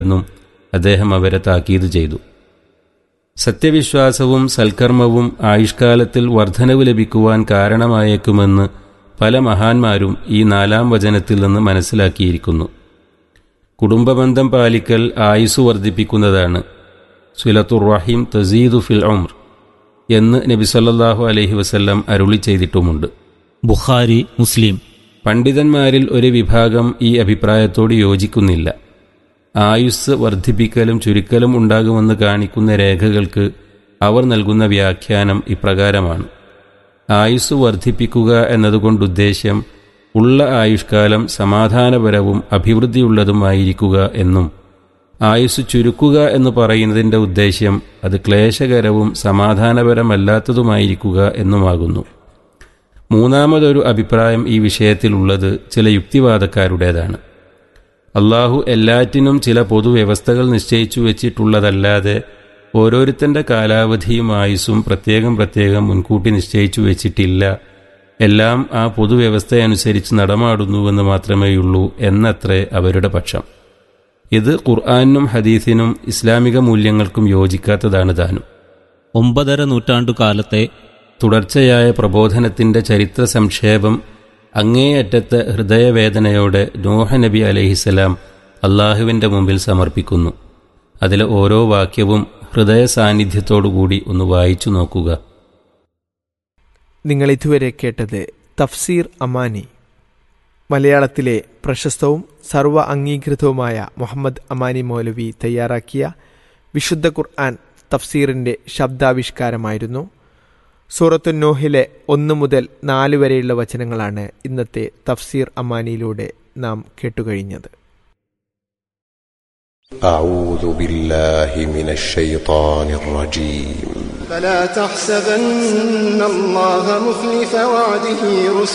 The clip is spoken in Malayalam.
എന്നും അദ്ദേഹം അവരെ താക്കീത് ചെയ്തു സത്യവിശ്വാസവും സൽക്കർമ്മവും ആയുഷ്കാലത്തിൽ വർധനവ് ലഭിക്കുവാൻ കാരണമായേക്കുമെന്ന് പല മഹാന്മാരും ഈ നാലാം വചനത്തിൽ നിന്ന് മനസ്സിലാക്കിയിരിക്കുന്നു കുടുംബബന്ധം പാലിക്കൽ ആയുസ് വർദ്ധിപ്പിക്കുന്നതാണ് സുലത്തുർ റഹീം തസീദു ഫിൽ ഉംർ എന്ന് നബി സല്ലല്ലാഹു അലൈഹി വസല്ലം അരുളി ചെയ്തിട്ടുമുണ്ട് ബുഖാരി മുസ്ലിം പണ്ഡിതന്മാരിൽ ഒരു വിഭാഗം ഈ അഭിപ്രായത്തോട് യോജിക്കുന്നില്ല ആയുസ് വർദ്ധിപ്പിക്കലും ചുരുക്കലും ഉണ്ടാകുമെന്ന് കാണിക്കുന്ന രേഖകൾക്ക് അവർ നൽകുന്ന വ്യാഖ്യാനം ഇപ്രകാരമാണ് ആയുസ് വർദ്ധിപ്പിക്കുക എന്നതുകൊണ്ടുദ്ദേശ്യം ഉള്ള ആയുഷ്കാലം സമാധാനപരവും അഭിവൃദ്ധിയുള്ളതുമായിരിക്കുക എന്നും ആയുസ് ചുരുക്കുക എന്ന് പറയുന്നതിൻ്റെ ഉദ്ദേശ്യം അത് ക്ലേശകരവും സമാധാനപരമല്ലാത്തതുമായിരിക്കുക എന്നുമാകുന്നു മൂന്നാമതൊരു അഭിപ്രായം ഈ വിഷയത്തിലുള്ളത് ചില യുക്തിവാദക്കാരുടേതാണ് അള്ളാഹു എല്ലാറ്റിനും ചില പൊതുവ്യവസ്ഥകൾ നിശ്ചയിച്ചു വെച്ചിട്ടുള്ളതല്ലാതെ ഓരോരുത്തൻ്റെ കാലാവധിയും ആയുസ്സും പ്രത്യേകം പ്രത്യേകം മുൻകൂട്ടി നിശ്ചയിച്ചു വെച്ചിട്ടില്ല എല്ലാം ആ പൊതുവ്യവസ്ഥയനുസരിച്ച് നടമാടുന്നുവെന്ന് മാത്രമേയുള്ളൂ എന്നത്രേ അവരുടെ പക്ഷം ഇത് ഖുർആാനും ഹദീസിനും ഇസ്ലാമിക മൂല്യങ്ങൾക്കും യോജിക്കാത്തതാണ് താനും ഒമ്പതര നൂറ്റാണ്ടു കാലത്തെ തുടർച്ചയായ പ്രബോധനത്തിൻ്റെ ചരിത്ര സംക്ഷേപം അങ്ങേയറ്റത്തെ ഹൃദയവേദനയോടെ നോഹ നബി അലഹിസലാം അള്ളാഹുവിൻ്റെ മുമ്പിൽ സമർപ്പിക്കുന്നു അതിലെ ഓരോ വാക്യവും ഹൃദയ സാന്നിധ്യത്തോടുകൂടി ഒന്ന് വായിച്ചു നോക്കുക നിങ്ങൾ ഇതുവരെ കേട്ടത് തഫ്സീർ അമാനി മലയാളത്തിലെ പ്രശസ്തവും സർവ അംഗീകൃതവുമായ മുഹമ്മദ് അമാനി മൗലവി തയ്യാറാക്കിയ വിശുദ്ധ ഖുർആൻ തഫ്സീറിൻ്റെ ശബ്ദാവിഷ്കാരമായിരുന്നു സൂറത്തു നോഹിലെ ഒന്ന് മുതൽ നാല് വരെയുള്ള വചനങ്ങളാണ് ഇന്നത്തെ തഫ്സീർ അമാനിയിലൂടെ നാം കേട്ടുകഴിഞ്ഞത് أعوذ بالله من الشيطان الرجيم فلا تحسبن الله مخلف وعده رسله